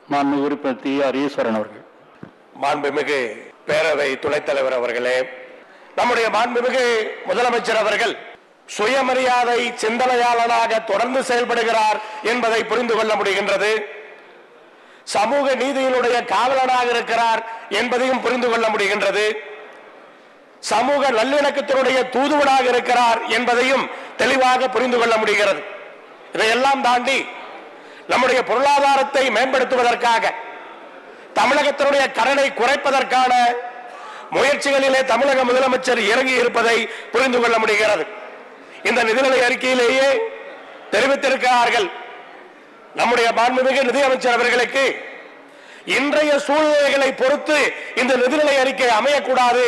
மாண்பு உறுப்பினர் they are ஈஸ்வரன் அவர்கள் மாண்புமிகு பேரவை துணைத் தலைவர் அவர்களே நம்முடைய மாண்புமிகு முதலமைச்சர் அவர்கள் சுயமரியாதை சிந்தனையாளனாக தொடர்ந்து செயல்படுகிறார் என்பதை புரிந்து கொள்ள முடிகின்றது சமூக நீதியினுடைய காவலனாக இருக்கிறார் என்பதையும் புரிந்து கொள்ள முடிகின்றது சமூக நல்லிணக்கத்தினுடைய தூதுவனாக இருக்கிறார் என்பதையும் தெளிவாக புரிந்து கொள்ள முடிகிறது இதையெல்லாம் தாண்டி நம்முடைய பொருளாதாரத்தை மேம்படுத்துவதற்காக தமிழகத்தினுடைய கடனை குறைப்பதற்கான முயற்சிகளிலே தமிழக முதலமைச்சர் இறங்கி இருப்பதை புரிந்து கொள்ள முடிகிறது இந்த நிதிநிலை அறிக்கையிலேயே தெரிவித்திருக்கிறார்கள் நம்முடைய மாண்புமிகு நிதியமைச்சர் அவர்களுக்கு இன்றைய சூழ்நிலைகளை பொறுத்து இந்த நிதிநிலை அறிக்கை அமையக்கூடாது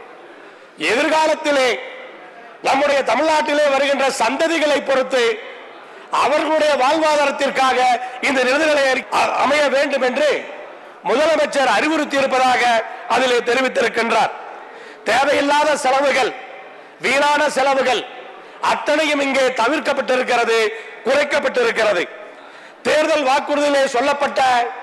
எதிர்காலத்திலே நம்முடைய தமிழ்நாட்டிலே வருகின்ற சந்ததிகளை பொறுத்து அவர்களுடைய வாழ்வாதாரத்திற்காக இந்த நிதிநிலை அறிக்கை அ- அமைய வேண்டும் என்று முதலமைச்சர் அறிவுறுத்தி இருப்பதாக அதிலே தெரிவித்திருக்கின்றார் தேவையில்லாத செலவுகள் வீணான செலவுகள் அத்தனையும் இங்கே தவிர்க்கப்பட்டிருக்கிறது குறைக்கப்பட்டிருக்கிறது தேர்தல் வாக்குறுதியிலே சொல்லப்பட்ட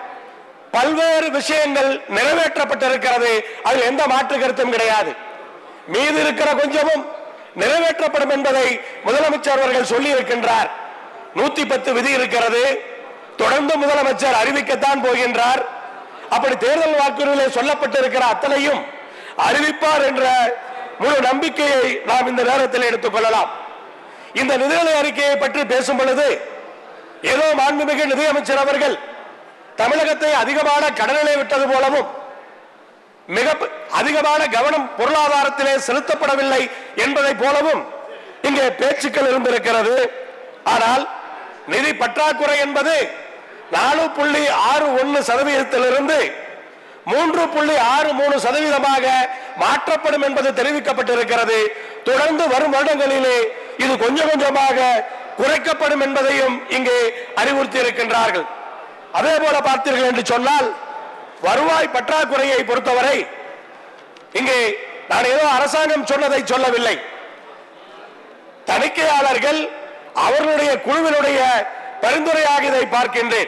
பல்வேறு விஷயங்கள் நிறைவேற்றப்பட்டிருக்கிறது அதில் எந்த மாற்று கருத்தும் கிடையாது மீது இருக்கிற கொஞ்சமும் நிறைவேற்றப்படும் என்பதை முதலமைச்சர் அவர்கள் சொல்லி இருக்கின்றார் நூத்தி பத்து விதி இருக்கிறது தொடர்ந்து முதலமைச்சர் அறிவிக்கத்தான் போகின்றார் அப்படி தேர்தல் வாக்குறுதியிலே சொல்லப்பட்டிருக்கிற அத்தனையும் அறிவிப்பார் என்ற முழு நம்பிக்கையை நாம் இந்த நேரத்தில் எடுத்துக் கொள்ளலாம் இந்த நிதிநிலை அறிக்கையை பற்றி பேசும் பொழுது ஏதோ மாண்புமிகு நிதியமைச்சர் அவர்கள் தமிழகத்தை அதிகமான கடனிலே விட்டது போலவும் மிக ப- அதிகமான கவனம் பொருளாதாரத்திலே செலுத்தப்படவில்லை என்பதை போலவும் இங்கே பேச்சுக்கள் இருந்திருக்கிறது ஆனால் நிதி பற்றாக்குறை என்பது நாலு புள்ளி ஆறு ஒன்னு சதவீதத்திலிருந்து மூன்று புள்ளி ஆறு மூணு சதவீதமாக மாற்றப்படும் என்பது தெரிவிக்கப்பட்டிருக்கிறது தொடர்ந்து வரும் வருடங்களிலே இது கொஞ்சம் கொஞ்சமாக குறைக்கப்படும் என்பதையும் இங்கே அறிவுறுத்தி இருக்கின்றார்கள் அதே போல பார்த்தீர்கள் என்று சொன்னால் வருவாய் பற்றாக்குறையை பொறுத்தவரை இங்கே நான் ஏதோ அரசாங்கம் சொன்னதை சொல்லவில்லை தணிக்கையாளர்கள் அவர்களுடைய குழுவினுடைய பரிந்துரையாக இதை பார்க்கின்றேன்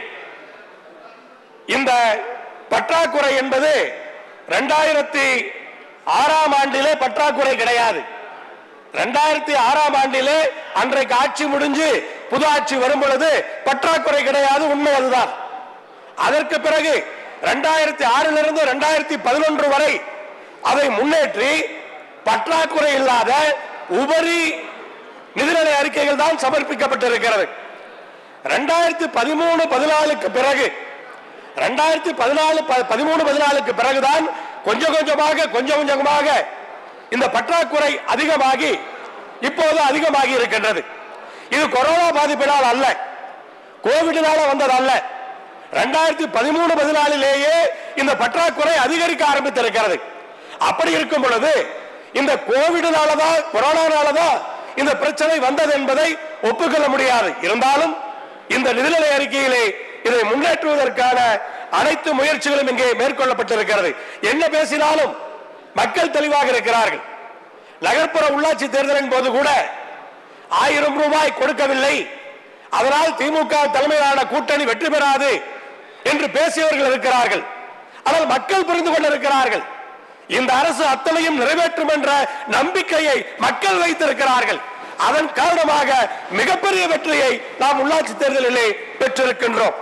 இந்த பற்றாக்குறை என்பது இரண்டாயிரத்தி ஆறாம் ஆண்டிலே பற்றாக்குறை கிடையாது இரண்டாயிரத்தி ஆறாம் ஆண்டிலே அன்றைக்கு ஆட்சி முடிஞ்சு புது ஆட்சி வரும் பொழுது பற்றாக்குறை கிடையாது உண்மை அதுதான் அதற்கு பிறகு இரண்டாயிரத்தி ஆறிலிருந்து இரண்டாயிரத்தி பதினொன்று வரை அதை முன்னேற்றி பற்றாக்குறை இல்லாத உபரி நிதிநிலை அறிக்கைகள் தான் சமர்ப்பிக்கப்பட்டிருக்கிறது இரண்டாயிரத்தி பதிமூணு பதினாலுக்கு பிறகு ரெண்டாயிரத்தி பதினாலு பதிமூணு பதினாலுக்கு பிறகுதான் கொஞ்சம் கொஞ்சமாக கொஞ்சம் கொஞ்சமாக இந்த பற்றாக்குறை அதிகமாகி இப்போது அதிகமாகி இருக்கின்றது இது கொரோனா பாதிப்பினால் அல்ல கோவிட்னால வந்தது அல்ல ரெண்டாயிரத்தி பதிமூணு பதினாலிலேயே இந்த பற்றாக்குறை அதிகரிக்க ஆரம்பித்திருக்கிறது அப்படி இருக்கும் பொழுது இந்த கோவிட்னாலதான் கொரோனானாலதான் இந்த பிரச்சனை வந்தது என்பதை ஒப்புக்கொள்ள முடியாது இருந்தாலும் இந்த நிதிநிலை அறிக்கையிலே இதை முன்னேற்றுவதற்கான அனைத்து முயற்சிகளும் இங்கே மேற்கொள்ளப்பட்டிருக்கிறது என்ன பேசினாலும் மக்கள் தெளிவாக இருக்கிறார்கள் நகர்ப்புற உள்ளாட்சி தேர்தலின் போது கூட ஆயிரம் ரூபாய் கொடுக்கவில்லை அதனால் திமுக தலைமையிலான கூட்டணி வெற்றி பெறாது என்று பேசியவர்கள் இருக்கிறார்கள் ஆனால் மக்கள் புரிந்து கொண்டிருக்கிறார்கள் இந்த அரசு அத்தனையும் நிறைவேற்றும் என்ற நம்பிக்கையை மக்கள் வைத்திருக்கிறார்கள் அதன் காரணமாக மிகப்பெரிய வெற்றியை நாம் உள்ளாட்சி தேர்தலிலே பெற்றிருக்கின்றோம்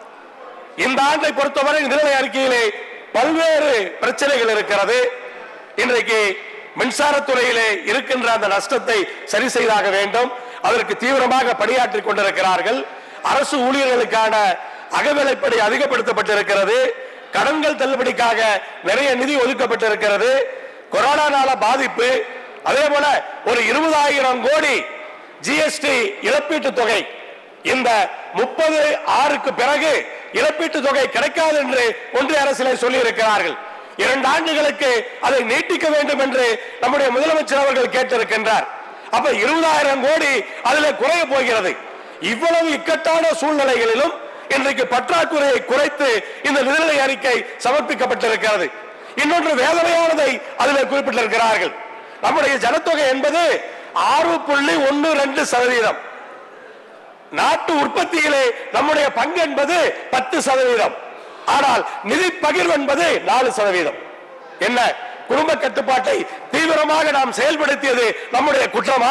இந்த ஆண்டை பொறுத்தவரை நிதிநிலை அறிக்கையிலே பல்வேறு பிரச்சனைகள் இருக்கிறது இன்றைக்கு மின்சாரத்துறையிலே இருக்கின்ற அந்த நஷ்டத்தை சரி செய்தாக வேண்டும் அதற்கு தீவிரமாக பணியாற்றிக் கொண்டிருக்கிறார்கள் அரசு ஊழியர்களுக்கான அகவிலைப்படி அதிகப்படுத்தப்பட்டிருக்கிறது கடன்கள் தள்ளுபடிக்காக நிறைய நிதி ஒதுக்கப்பட்டிருக்கிறது கொரோனானால பாதிப்பு அதே போல ஒரு இருபதாயிரம் கோடி ஜிஎஸ்டி இழப்பீட்டு தொகை இந்த முப்பது ஆறுக்கு பிறகு இழப்பீட்டு தொகை கிடைக்காது என்று ஒன்றிய அரசிலே சொல்லி இருக்கிறார்கள் இரண்டு ஆண்டுகளுக்கு அதை நீட்டிக்க வேண்டும் என்று நம்முடைய முதலமைச்சர் அவர்கள் கேட்டிருக்கின்றார் அப்ப இருபதாயிரம் கோடி அதில் குறைய போகிறது இவ்வளவு இக்கட்டான சூழ்நிலைகளிலும் இன்றைக்கு பற்றாக்குறையை குறைத்து இந்த நிதிநிலை அறிக்கை சமர்ப்பிக்கப்பட்டிருக்கிறது இன்னொன்று வேதனையானதை அதில் குறிப்பிட்டிருக்கிறார்கள் நம்முடைய ஜனத்தொகை என்பது ஆறு புள்ளி ஒன்னு ரெண்டு சதவீதம் நாட்டு உற்பத்தியிலே நம்முடைய பங்கு என்பது பத்து சதவீதம் ஆனால் நிதி பகிர்வு என்பது நாலு சதவீதம் என்ன குடும்ப கட்டுப்பாட்டை தீவிரமாக நாம் செயல்படுத்தியது நம்முடைய குற்றமா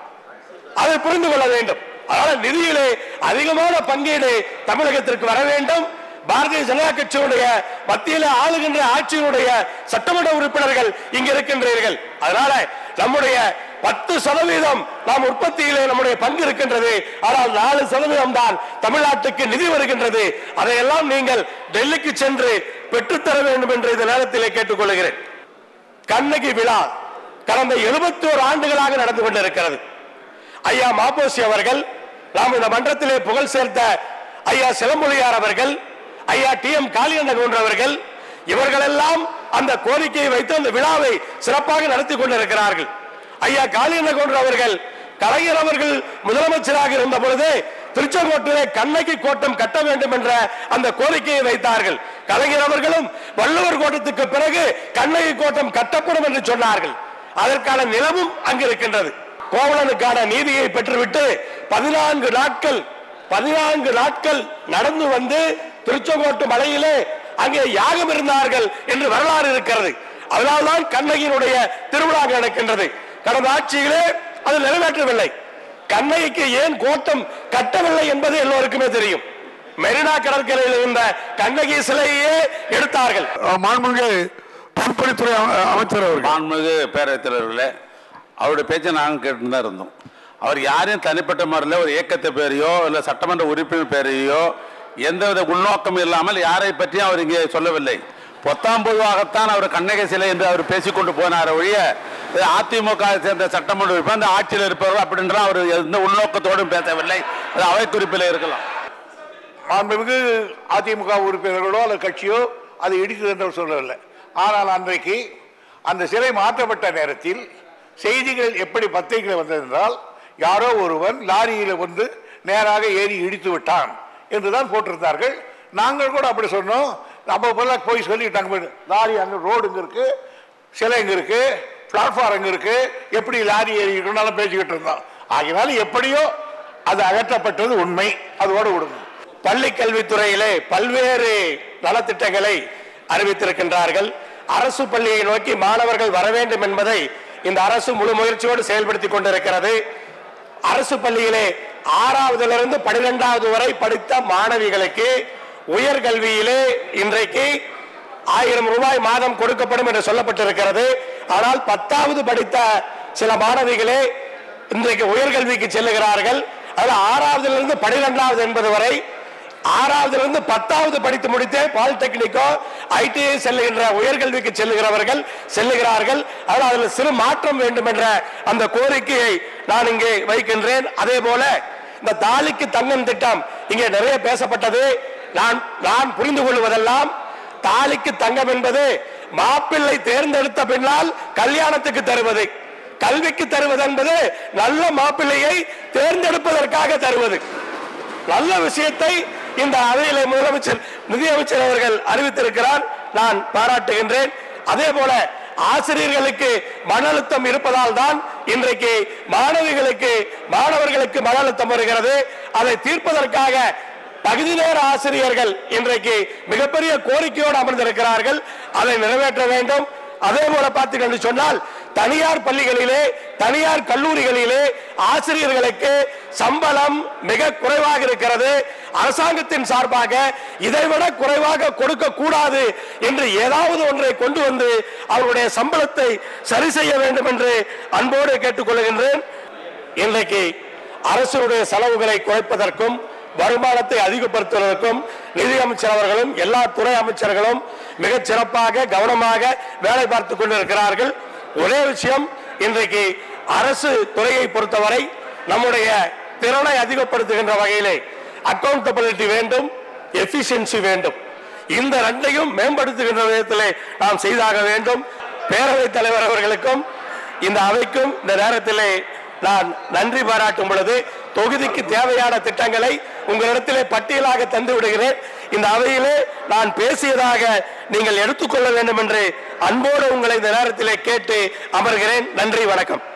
அதை புரிந்து கொள்ள வேண்டும் அதனால நிதியிலே அதிகமான பங்கீடு தமிழகத்திற்கு வர வேண்டும் பாரதிய ஜனதா கட்சியுடைய மத்தியில ஆளுகின்ற ஆட்சியினுடைய சட்டமன்ற உறுப்பினர்கள் இங்க இருக்கின்றீர்கள் அதனால நம்முடைய பத்து சதவீதம் நாம் உற்பத்தியிலே நம்முடைய பங்கு இருக்கின்றது ஆனால் நாலு சதவீதம் தான் தமிழ்நாட்டுக்கு நிதி வருகின்றது அதையெல்லாம் நீங்கள் டெல்லிக்கு சென்று பெற்றுத்தர வேண்டும் என்று இந்த நேரத்திலே கேட்டுக்கொள்கிறேன் கண்ணகி விழா கடந்த 71 ஆண்டுகளாக நடந்து கொண்டிருக்கிறது ஐயா மாப்போசி அவர்கள் நாம் இந்த மன்றத்திலே புகழ் சேர்த்த ஐயா சிலம்பொழியார் அவர்கள் ஐயா டி எம் காளியண்ணன் போன்றவர்கள் இவர்களெல்லாம் அந்த கோரிக்கையை வைத்து அந்த விழாவை சிறப்பாக நடத்தி கொண்டிருக்கிறார்கள் ஐயா காளியண்ணன் போன்றவர்கள் கலைஞர் அவர்கள் முதலமைச்சராக இருந்த பொழுது திருச்செங்கோட்டிலே கண்ணகி கோட்டம் கட்ட வேண்டும் என்ற அந்த கோரிக்கையை வைத்தார்கள் கலைஞர் அவர்களும் வள்ளுவர் கோட்டத்துக்கு பிறகு கண்ணகி கோட்டம் கட்டப்படும் என்று சொன்னார்கள் அதற்கான நிலமும் அங்கு இருக்கின்றது கோவலனுக்கான நீதியை பெற்றுவிட்டு பதினான்கு நாட்கள் பதினான்கு நாட்கள் நடந்து வந்து திருச்செங்கோட்டு மலையிலே அங்கே யாகம் இருந்தார்கள் என்று வரலாறு இருக்கிறது அதனால்தான் கண்ணகியினுடைய திருவிழா நடக்கின்றது கடந்த ஆட்சியிலே அது நிறைவேற்றவில்லை கண்ணகிக்கு ஏன் கோட்டம் கட்டவில்லை என்பது எல்லோருக்குமே தெரியும் மெரினா கடற்கரையில் இருந்த கண்ணகி சிலையே எடுத்தார்கள் மாண்புமிகு பொதுப்பணித்துறை அம- அமைச்சர் அவர்கள் மாண்புமிகு பேரவைத் தலைவர்களே அவருடைய பேச்சை நாங்கள் கேட்டு தான் இருந்தோம் அவர் யாரையும் தனிப்பட்ட முறையில் ஒரு இயக்கத்தை பேரையோ இல்லை சட்டமன்ற உறுப்பினர் பேரையோ எந்தவித உள்நோக்கம் இல்லாமல் யாரை பற்றியும் அவர் இங்கே சொல்லவில்லை பொத்தாம் பொதுவாகத்தான் அவர் கண்ணகை சிலை என்று அவர் பேசிக்கொண்டு போனார் ஒழிய இது அதிமுக வை சேர்ந்த சட்டமன்ற உறுப்பினர் அந்த ஆட்சியில் இருப்பவர்கள் அப்படின்ற அவர் எந்த உள்நோக்கத்தோடும் பேசவில்லை அது அவை குறிப்பில் இருக்கலாம் மாண்புமிகு அதிமுக உறுப்பினர்களோ அல்லது கட்சியோ அதை இடிக்குது என்று சொல்லவில்லை ஆனால் அன்றைக்கு அந்த சிலை மாற்றப்பட்ட நேரத்தில் செய்திகள் எப்படி பத்திரிகையில் வந்தது என்றால் யாரோ ஒருவன் லாரியில் வந்து நேராக ஏறி இடித்து விட்டான் என்றுதான் போட்டிருந்தார்கள் நாங்கள் கூட அப்படி சொன்னோம் நம்ம போல போய் சொல்லிட்டாங்க லாரி அங்கே ரோடு இங்கே இருக்கு சிலை இங்கே இருக்கு பிளாட்ஃபார்ம் இங்கே இருக்கு எப்படி லாரி ஏறிக்கிட்டோம்னாலும் பேசிக்கிட்டு இருந்தோம் ஆகினால எப்படியோ அது அகற்றப்பட்டது உண்மை அதோடு விடுங்க பள்ளி கல்வித்துறையிலே பல்வேறு நலத்திட்டங்களை அறிவித்திருக்கின்றார்கள் அரசு பள்ளியை நோக்கி மாணவர்கள் வர வேண்டும் என்பதை இந்த அரசு முழு முயற்சியோடு செயல்படுத்திக் கொண்டிருக்கிறது அரசு பள்ளியிலே ஆறாவதிலிருந்து பனிரெண்டாவது வரை படித்த மாணவிகளுக்கு உயர்கல்வியிலே இன்றைக்கு ஆயிரம் ரூபாய் மாதம் கொடுக்கப்படும் என்று சொல்லப்பட்டிருக்கிறது ஆனால் பத்தாவது படித்த சில மாணவிகளே இன்றைக்கு உயர்கல்விக்கு செல்லுகிறார்கள் அது ஆறாவதிலிருந்து பனிரெண்டாவது என்பது வரை ஆறாவதிலிருந்து பத்தாவது படித்து முடித்தே பாலிடெக்னிக்கோ ஐடிஐ செல்லுகின்ற உயர்கல்விக்கு செல்லுகிறவர்கள் செல்லுகிறார்கள் ஆனால் அதில் சிறு மாற்றம் வேண்டும் என்ற அந்த கோரிக்கையை நான் இங்கே வைக்கின்றேன் அதே போல இந்த தாலிக்கு தங்கம் திட்டம் இங்கே நிறைய பேசப்பட்டது நான் நான் புரிந்து கொள்வதெல்லாம் தாலிக்கு தங்கம் என்பது மாப்பிள்ளை தேர்ந்தெடுத்த பின்னால் கல்யாணத்துக்கு தருவது கல்விக்கு தருவது என்பது நல்ல மாப்பிள்ளையை தேர்ந்தெடுப்பதற்காக தருவது நல்ல விஷயத்தை இந்த அவையிலே முதலமைச்சர் நிதியமைச்சர் அவர்கள் அறிவித்திருக்கிறார் நான் பாராட்டுகின்றேன் அதே போல ஆசிரியர்களுக்கு மன அழுத்தம் இருப்பதால் தான் இன்றைக்கு மாணவிகளுக்கு மாணவர்களுக்கு மன அழுத்தம் வருகிறது அதை தீர்ப்பதற்காக பகுதி நேர ஆசிரியர்கள் இன்றைக்கு மிகப்பெரிய கோரிக்கையோடு அமர்ந்திருக்கிறார்கள் அதை நிறைவேற்ற வேண்டும் அதே போல பார்த்தீர்கள் சொன்னால் தனியார் பள்ளிகளிலே தனியார் கல்லூரிகளிலே ஆசிரியர்களுக்கு சம்பளம் மிக குறைவாக இருக்கிறது அரசாங்கத்தின் சார்பாக இதைவிட குறைவாக கொடுக்க கூடாது என்று ஏதாவது ஒன்றை கொண்டு வந்து அவருடைய சம்பளத்தை சரி செய்ய வேண்டும் என்று அன்போடு கேட்டுக்கொள்கின்றேன் இன்றைக்கு அரசுடைய செலவுகளை குறைப்பதற்கும் வருமானத்தை அதிகப்படுத்துவதற்கும் நிதியமைச்சர் அவர்களும் எல்லா துறை அமைச்சர்களும் மிகச் சிறப்பாக கவனமாக வேலை பார்த்துக் கொண்டிருக்கிறார்கள் ஒரே விஷயம் இன்றைக்கு அரசு துறையை பொறுத்தவரை நம்முடைய திறனை அதிகப்படுத்துகின்ற வகையிலே அக்கௌண்டபிலிட்டி வேண்டும் எஃபிஷியன்சி வேண்டும் இந்த ரெண்டையும் மேம்படுத்துகின்ற விதத்திலே நாம் செய்தாக வேண்டும் பேரவைத் தலைவர் அவர்களுக்கும் இந்த அவைக்கும் இந்த நேரத்திலே நான் நன்றி பாராட்டும் பொழுது தொகுதிக்கு தேவையான திட்டங்களை உங்களிடத்திலே பட்டியலாக தந்து விடுகிறேன் இந்த அவையிலே நான் பேசியதாக நீங்கள் எடுத்துக்கொள்ள வேண்டும் என்று அன்போடு உங்களை இந்த நேரத்திலே கேட்டு அமர்கிறேன் நன்றி வணக்கம்